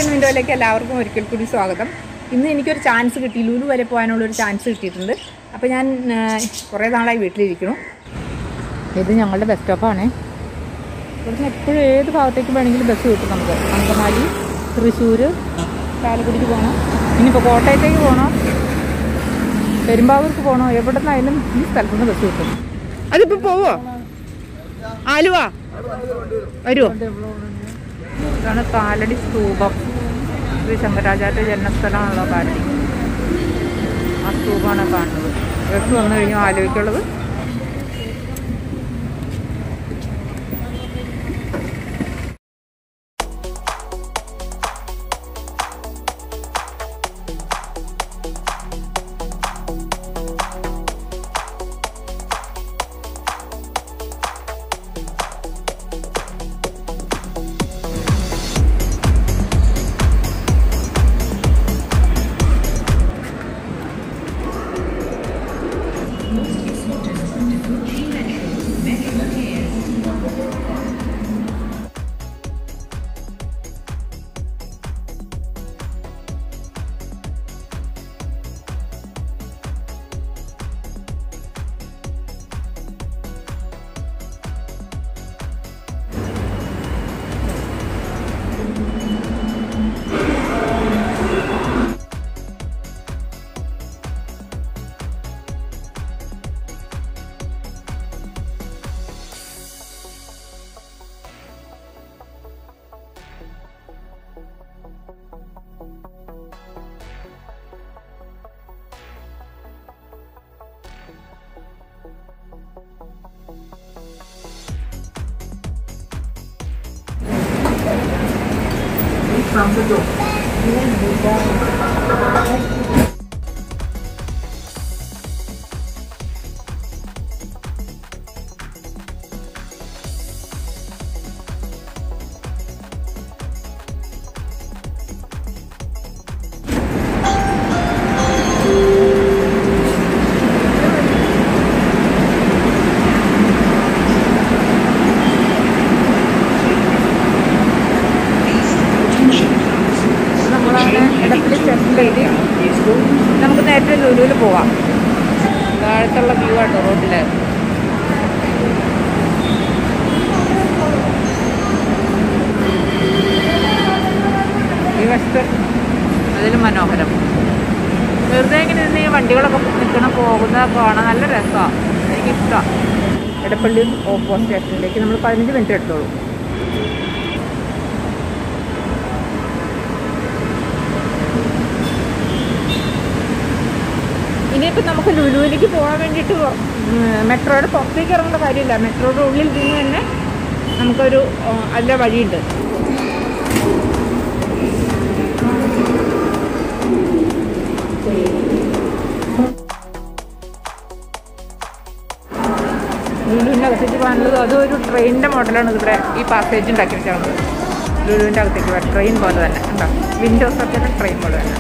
Second വിൻഡോയിലേക്ക് എല്ലാവർക്കും ഒരിക്കൽ കൂടി സ്വാഗതം ഇന്ന് എനിക്കൊരു ചാൻസ് കിട്ടി ലൂലു വരെ പോകാനുള്ള ഒരു ചാൻസ് കിട്ടിയിട്ടുണ്ട് അപ്പോൾ ഞാൻ ആ, കുറേ നാളായി വീട്ടിലിരിക്കണം ഇത് ഞങ്ങളുടെ ബസ് സ്റ്റോപ്പാണ് ഇവിടുന്ന് എപ്പോഴും ഏത് ഭാഗത്തേക്ക് വേണമെങ്കിലും ബസ് കിട്ടും നമുക്ക് അങ്കമാലി തൃശ്ശൂർ ചാലക്കുടിക്ക് പോകണം ഇനിയിപ്പോൾ കോട്ടയത്തേക്ക് പോകണം പെരുമ്പാവൂർക്ക് പോകണോ എവിടെ നിന്നായാലും ഈ സ്ഥലത്ത് നിന്ന് ബസ് കിട്ടും അതിപ്പോൾ പോവോ ആലുവ വരുമോ ഇതാണ് കാലടി സ്തൂപം ശ്രീ ശങ്കരാചാര്യ ജന്മസ്ഥലമാണല്ലോ കാലടി ആ സ്തൂപമാണ് കാണുന്നത് ബസ് വന്നു കഴിഞ്ഞാൽ ആലുവയ്ക്കുള്ളത് നമ്മളങ്ങനെ ഇടപ്പള്ളി സ്റ്റേഷനിലേക്ക് നമുക്ക് നേരത്തെ ലുലുവിൽ പോവാം താഴത്തുള്ള വ്യൂ ആട്ടോ റോഡിൽ ഈ വശത്ത് അതിൽ മനോഹരം വെറുതെ ഇങ്ങനെ നിന്ന് ഈ വണ്ടികളൊക്കെ നിൽക്കണം പോകുന്നതൊക്കെ കാണാൻ നല്ല രസമാണ് എനിക്കിഷ്ടമാണ് ഇടപ്പള്ളി ഓപ്പോ സ്റ്റേഷനിലേക്ക് നമ്മൾ പതിനഞ്ച് മിനിറ്റ് എടുത്തോളൂ ഇനിയിപ്പോൾ നമുക്ക് ലുലുവിലേക്ക് പോകാൻ വേണ്ടിയിട്ട് മെട്രോയുടെ പുറത്തേക്ക് ഇറങ്ങേണ്ട കാര്യമില്ല മെട്രോയുടെ ഉള്ളിൽ നിന്ന് തന്നെ നമുക്കൊരു ആ, അതിലെ വഴിയുണ്ട് ലുലുവിൻ്റെ അകത്തേക്ക് പോകാനുള്ളത് അതൊരു ട്രെയിനിൻ്റെ മോഡലാണ് ഇവിടെ ഈ പാസേജ് ഉണ്ടാക്കി വെച്ചാൽ ലുലുവിൻ്റെ അകത്തേക്ക് പോകാൻ ട്രെയിൻ പോലെ തന്നെ ഉണ്ടോ വിൻഡോസ് ഒക്കെ ട്രെയിൻ പോലെ തന്നെ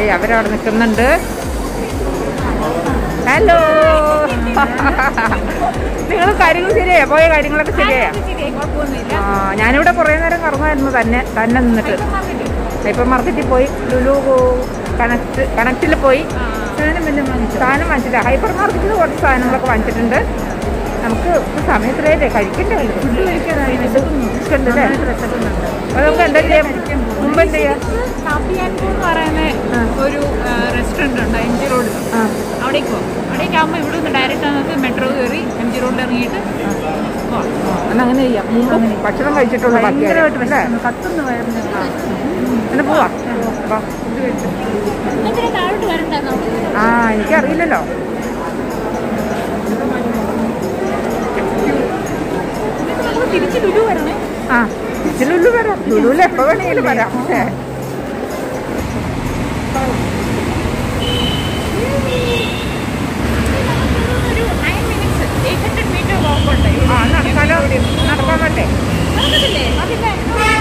ഏയ് അവരവിടെ നിൽക്കുന്നുണ്ട് ഹലോ നിങ്ങൾ കാര്യങ്ങൾ ശരിയായോ പോയ കാര്യങ്ങളൊക്കെ ശരിയായോ കുഴപ്പമൊന്നുമില്ല ആ ഞാനിവിടെ കുറേ നേരം കറങ്ങുമായിരുന്നു തന്നെ തന്നെ നിന്നിട്ട് ഇപ്പം മാർക്കറ്റിൽ പോയി ലുലു കണക്ട് കണക്റ്റിൽ പോയി സാധനം വല്ലതും വാങ്ങിച്ചോ സാധനം വാങ്ങിച്ചില്ല ഹൈപ്പർ മാർക്കറ്റിൽ കുറച്ച് സാധനങ്ങളൊക്കെ വാങ്ങിച്ചിട്ടുണ്ട് നമുക്ക് ഇപ്പം സമയത്തിലേ കഴിക്കണ്ടേ വല്ലതും ഫുഡ് കഴിക്കാതായി വിശക്കുന്നു വിശക്കുന്നുണ്ടല്ലേ? വിശക്കുന്നുണ്ട് അപ്പോൾ നമുക്ക് എന്താ ചെയ്യാം മുമ്പ് എന്താ ചെയ്യാം കാപ്പി ആൻഡ് എന്ന് പറയുന്ന ഒരു റെസ്റ്റോറൻറ്റ് ഉണ്ട് എം ജി റോഡിൽ ആ അവിടേക്ക് പോകും അവിടേക്ക് ആകുമ്പോൾ ഇവിടെ നിന്ന് ഡയറക്റ്റ് നമുക്ക് മെട്രോ കയറി എം ജി റോഡിൽ ഇറങ്ങിയിട്ട് പോവാം എന്നാ അങ്ങനെ ചെയ്യാം മുമ്പ് ഭക്ഷണം കഴിച്ചിട്ടുള്ള ഭയങ്കരമായിട്ട് ബാക്കി വിശക്കുന്നു കത്തുന്നു വയറിന് എന്നാ പോവാം വാ. താഴോട്ട് വരണ്ടെന്നോ ആ എനിക്കറിയില്ലല്ലോ നമ്മൾ തിരിച്ച് ലുലു വരണേ ആ ഇച്ചിരി ലുലു വരാം ലുലുവിൽ എപ്പോൾ വേണമെങ്കിലും വരാം ഏ. ഒരു nine minutes eight hundred metre walk ഉണ്ട് ആ നടക്കാലോ നടക്കാൻ വേണ്ടേ നടക്കത്തില്ലേ അതില്ലേ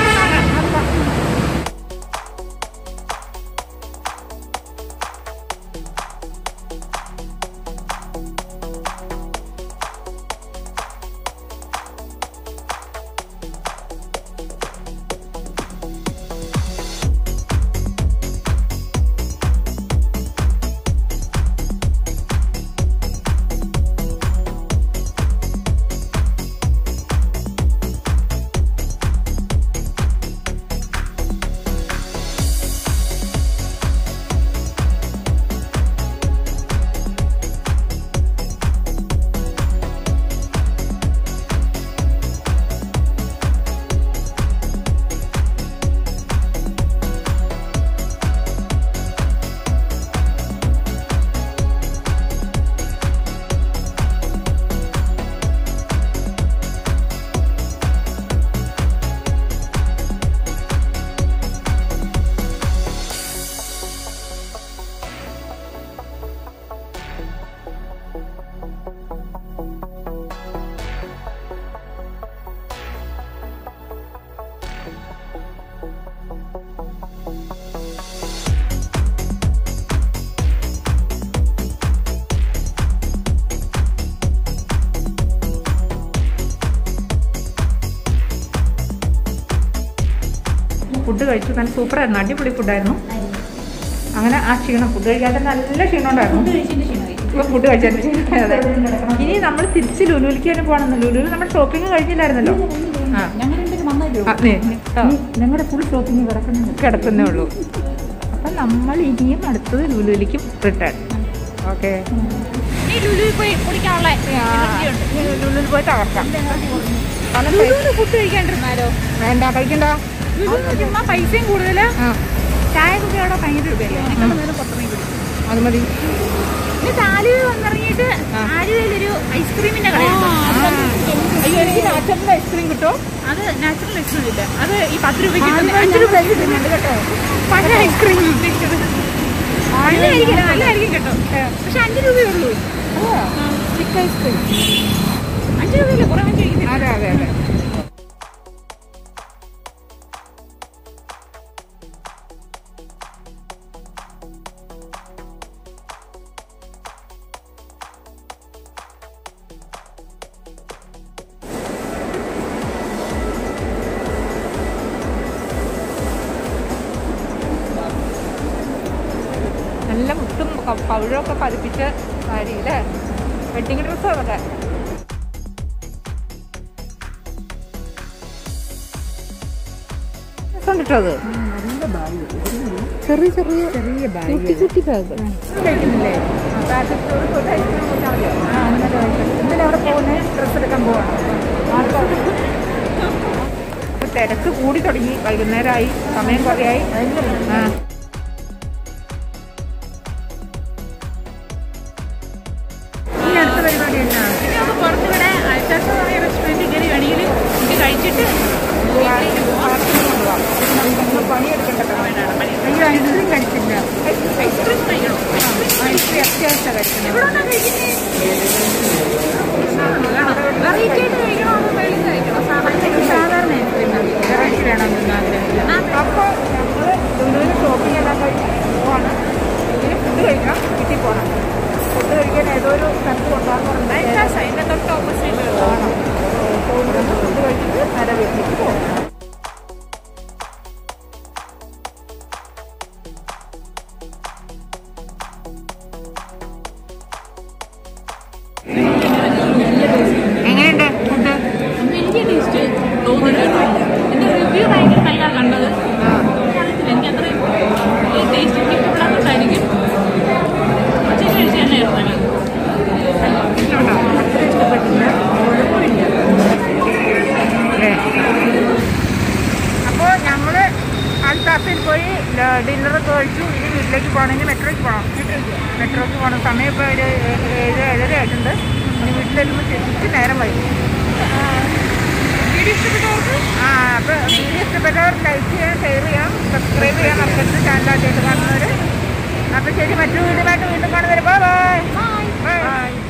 ഫുഡ് കഴിച്ചു നല്ല സൂപ്പറായിരുന്നു അടിപൊളി ഫുഡായിരുന്നു അങ്ങനെ ആ ക്ഷീണം ഫുഡ് കഴിക്കാതെ നല്ല ക്ഷീണം ഉണ്ടായിരുന്നു ഇപ്പൊ ഫുഡ് കഴിച്ചതിന്റെ ക്ഷീണം അതെ ഇനി നമ്മൾ തിരിച്ച് ലുലുവിലേക്ക് തന്നെ പോകണം ലുലുവിൽ നമ്മൾ ഷോപ്പിംഗ് കഴിഞ്ഞില്ലായിരുന്നല്ലോ ആ ആ, നീ, കേട്ടോ. ഞങ്ങളുടെ ഫുൾ ഷോപ്പിംഗ് കിടക്കുന്നുണ്ട് കിടക്കുന്നേ ഉള്ളൂ അപ്പം നമ്മൾ ഇനിയും അടുത്തത് ലുലുവിലേക്കും റിട്ടേൺ ഓക്കെ ഈ ലുലുവിൽ പോയി കുടിക്കാനുള്ള energy ഉണ്ട്. ലുലുവിൽ പോയി തകർക്കാം പണം പൈസ- ലുലുവിൽ ഫുഡ് കഴിക്കാണ്ടിരുന്നാലോ വേണ്ട കഴിക്കണ്ട ലുലുവിൽ ചുമ്മാ പൈസയും കൂടുതല് ആ ചായ കുടി അവിടെ ഭയങ്കര രൂപയല്ലേ അതിനേക്കാളും നേരം പുറത്തിറങ്ങി കുടിക്കും അത് മതി എന്നിട്ട് ആലുവ വന്നിറങ്ങിയിട്ട് ആലുവയിലൊരു ഐസ്ക്രീമിന്റെ കടയുണ്ട് അയ്യോ എനിക്ക് നാച്ചുറൽ ഐസ്ക്രീം കിട്ടുമോ അത് നാച്ചുറൽ ഐസ്ക്രീം ഇല്ല അത് ഈ പത്ത് രൂപയ്ക്ക് കിട്ടുന്ന അഞ്ച് രൂപയ്ക്ക് കിട്ടുന്നുണ്ട് കേട്ടോ പല ഐസ്ക്രീം നല്ലതായിരിക്കും നല്ലതായിരിക്കും കേട്ടോ പക്ഷെ അഞ്ച് രൂപയേ ഉള്ളൂ ചിക്കൻ ഐസ്ക്രീം അഞ്ച് രൂപയല്ലേ കുറേ വാങ്ങിച്ച് കഴിക്കുന്നില്ല അതെ അതെ അതെ നല്ല മുത്തും ക- പവിഴമൊക്കെ പതിപ്പിച്ച സാരി അല്ലേ വെഡിങ് ഡ്രസ്സ് അതൊക്കെ രസമുണ്ട് അത് ചെറിയ ചെറിയ ചെറിയ കുട്ടി കുട്ടി ബാഗ് കഴിക്കുന്നില്ലേ ഇന്നലെ അവിടെ പോകുന്നത് ഡ്രസ്സ് എടുക്കാൻ പോവാണ് തിരക്ക് കൂടി തുടങ്ങി വൈകുന്നേരമായി സമയം കുറയായി ആ ഈ അടുത്ത പരിപാടി എന്നാണ് ഇനി നമുക്ക് പുറത്തിവിടെ അൽത്താസ് എന്ന് പറയുന്ന റെസ്റ്റോറൻറ്റിൽ കയറി വേണമെങ്കിൽ ഇത് കഴിച്ചിട്ട് വീട്ടിലേക്ക് പോവാം. പണിയെടുക്കണ്ടല്ലോ അയ്യോ ഐസ്ക്രീം കഴിച്ചില്ല ഐസ്ക്രീം കഴിക്കണോ ഐസ്ക്രീം അത്യാവശ്യം കഴിക്കുന്നത് എവിടെ നിന്നാ കഴിക്കുന്നേ വെറൈറ്റി ആയിട്ട് കഴിക്കണോ അതോ വെളിയിൽ കഴിക്കണോ സാധാരണ സാധാരണ ഐസ്ക്രീം മതി വെറൈറ്റി വേണമെന്നൊന്നും ആഗ്രഹമില്ല ആ. അപ്പോൾ ഞങ്ങൾ ലുലുവിൽ ഷോപ്പിംഗ് എല്ലാം കഴിഞ്ഞ് പോവാണ് അപ്പോൾ ഞങ്ങൾ അൽത്താഫിൽ പോയി ഡിന്നറൊക്കെ കഴിച്ചു ഇനി വീട്ടിലേക്ക് പോകണമെങ്കിൽ മെട്രോയ്ക്ക് പോകണം മെട്രോയ്ക്ക് പോകണം സമയം ഇപ്പോൾ ഒരു ഏഴ് ഏഴര ആയിട്ടുണ്ട് ഇനി വീട്ടിലെത്തുമ്പോൾ തിരിച്ച് നേരം വൈകും വീഡിയോ ഇഷ്ടപ്പെട്ടവർക്ക് ആ അപ്പോൾ വീഡിയോ ഇഷ്ടപ്പെട്ടവർ ലൈക്ക് ചെയ്യാൻ ഷെയർ ചെയ്യാം സബ്സ്ക്രൈബ് ചെയ്യാൻ മറക്കരുത് ചാനൽ ആദ്യമായിട്ട് കാണുന്നവർ അപ്പോൾ ശരി മറ്റൊരു വീഡിയോ ആയിട്ട് വീണ്ടും കാണുന്നവരെ ബൈ ബൈ ബൈ